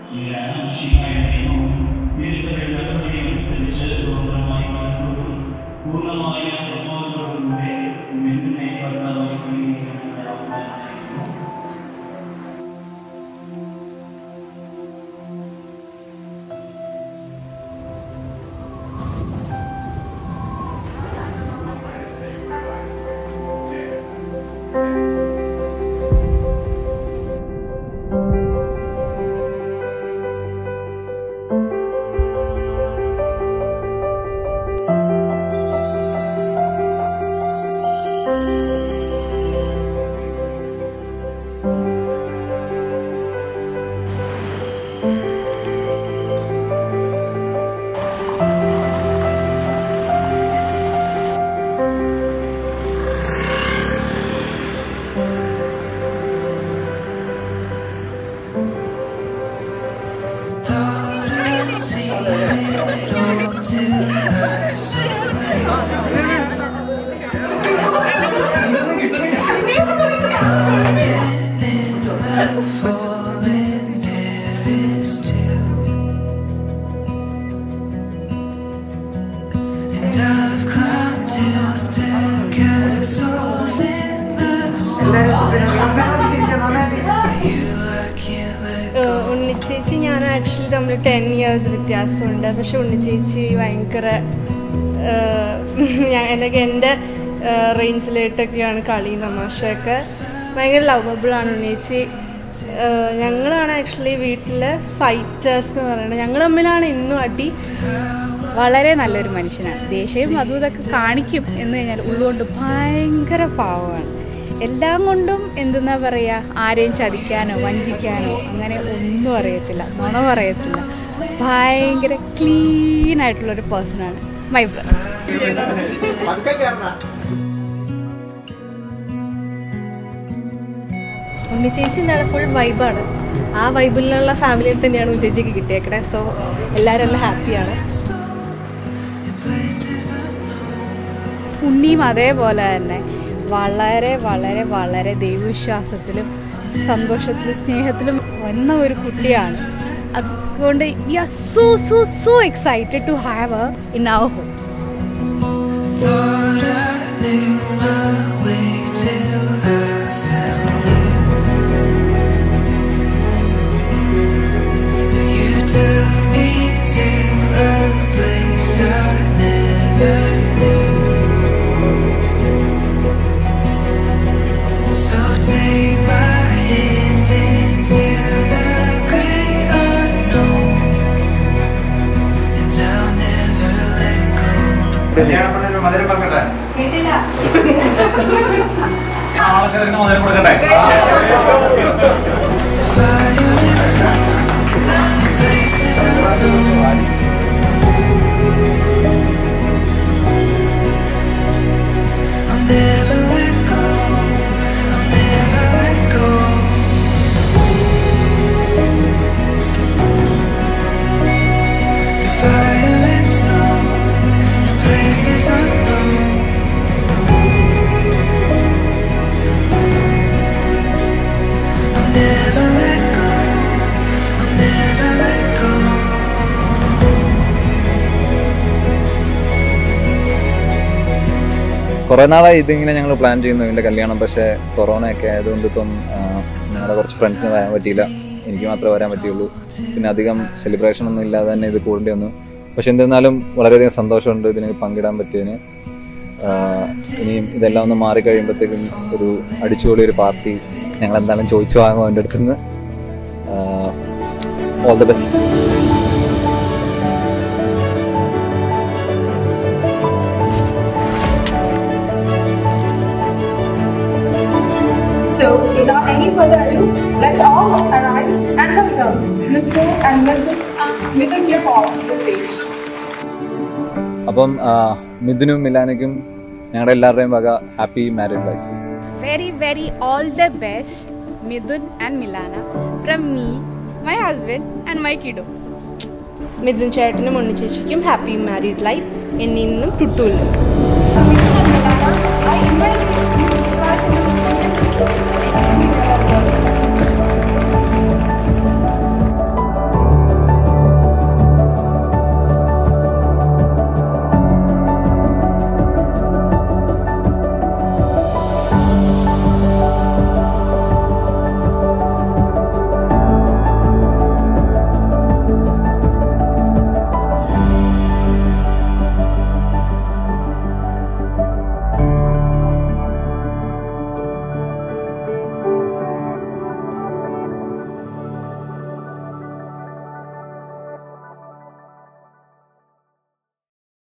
പൂർണ്ണമായ സമ്മതത്തോടുകൂടെ മിഥുനെ കർത്താവ് സ്വീകരിക്കാൻ ആഹ്വാനം ചെയ്യുന്നു Thought I'd seen it all to her soul. Haunted in the fallen Paris too. And I've climbed hills to castles in the snow. But you, I can't let go. ഏഹ് ഉണ്ണിച്ചേച്ചി ഞാൻ actually തമ്മിൽ ten years വ്യത്യാസമുണ്ട് പക്ഷെ ഉണ്ണിച്ചേച്ചി ഭയങ്കര ഏഹ് ഞാൻ എനിക്ക് എൻ്റെ റേഞ്ചിലായിട്ടൊക്കെയാണ് കളി തമാശയൊക്കെ ഭയങ്കര ലവബിളാണ് ഉണ്ണിച്ചി ഏഹ് ഞങ്ങളാണ് ആക്ച്വലി വീട്ടിലെ ഫൈറ്റേഴ്സ് എന്ന് പറയുന്നത് ഞങ്ങൾ തമ്മിലാണ് ഇന്നും അടി വളരെ നല്ലൊരു മനുഷ്യനാണ് ദേഷ്യവും അതും ഇതൊക്കെ കാണിക്കും എന്ന് കഴിഞ്ഞാൽ ഉള്ളുകൊണ്ട് ഭയങ്കര പാവമാണ് എല്ലാം കൊണ്ടും എന്തെന്നാ പറയുക ആരെയും ചതിക്കാനോ വഞ്ചിക്കാനോ അങ്ങനെ ഒന്നും അറിയത്തില്ല നുണ പറയത്തില്ല ഭയങ്കര ക്ലീൻ ആയിട്ടുള്ളൊരു പേഴ്സണാണ് മൈ ബ്രദർ ഉണ്ണിച്ചേച്ചി എന്താണ് ഫുൾ വൈബാണ് ആ വൈബിലുള്ള ഫാമിലിയിൽ തന്നെയാണ് ഉണ്ണിച്ചേച്ചിക്ക് കിട്ടിയേക്കണേ സോ എല്ലാവരും എല്ലാം ഹാപ്പിയാണ് ഉണ്ണിയും അതേപോലെ തന്നെ വളരെ വളരെ വളരെ ദൈവവിശ്വാസത്തിലും സന്തോഷത്തിലും സ്നേഹത്തിലും വന്ന ഒരു കുട്ടിയാണ് അതുകൊണ്ട് we are so so so excited to have in our home Thought I knew my way till I found you. You took me to a place I never knew. So take my hand into the great unknown, and I'll never let go. കല്യാണപ്പെണ്ണിന് മധുരം വെക്കട്ടെ ആളച്ചെറുക്കിന് മധുരം കൊടുക്കട്ടെ Fire and stone, places unknown. I'll never let go. I'll never let go. The fire and stone, places unknown. I'll never let go. I'll never let go. കുറേ നാളായി ഇതിങ്ങനെ ഞങ്ങൾ plan ചെയ്യുന്നു ഇതിൻ്റെ കല്യാണം പക്ഷേ കൊറോണയൊക്കെ ആയതുകൊണ്ട് ഇപ്പം ആ, ഞങ്ങളുടെ കുറച്ച് ഫ്രണ്ട്സിന് വരാൻ പറ്റിയില്ല എനിക്ക് മാത്രമേ വരാൻ പറ്റിയുള്ളൂ പിന്നെ അധികം സെലിബ്രേഷൻ ഒന്നും ഇല്ലാതെ തന്നെ ഇത് കൂടേണ്ടി വന്നു പക്ഷെ എന്നിരുന്നാലും വളരെയധികം സന്തോഷമുണ്ട് ഇതിന് പങ്കിടാൻ പറ്റിയതിന് ആ, ഇനിയും ഇതെല്ലാം ഒന്ന് മാറിക്കഴിയുമ്പോഴത്തേക്കും ഒരു അടിച്ചുപൊളി ഒരു പാർട്ടി ഞങ്ങൾ എന്തായാലും ചോദിച്ചു വാങ്ങും അവൻ്റെ അടുത്തുനിന്ന് all the best So, without any further ado, let's all arise and welcome Mr. and Mrs. Mithun Paul to the stage. അപ്പം ആ, മിഥുനും മിലാനയ്ക്കും ഞങ്ങളുടെ എല്ലാവരുടെയും വക happy married life very, very all the best, Midun and Milana, from me, my husband, and my kiddo. Mithun ചേട്ടനും ഉണ്ണിച്ചേച്ചിക്കും happy married life എന്നിൽ നിന്നും ടുട്ടുവിൽ നിന്നും So, Mithun and Milana,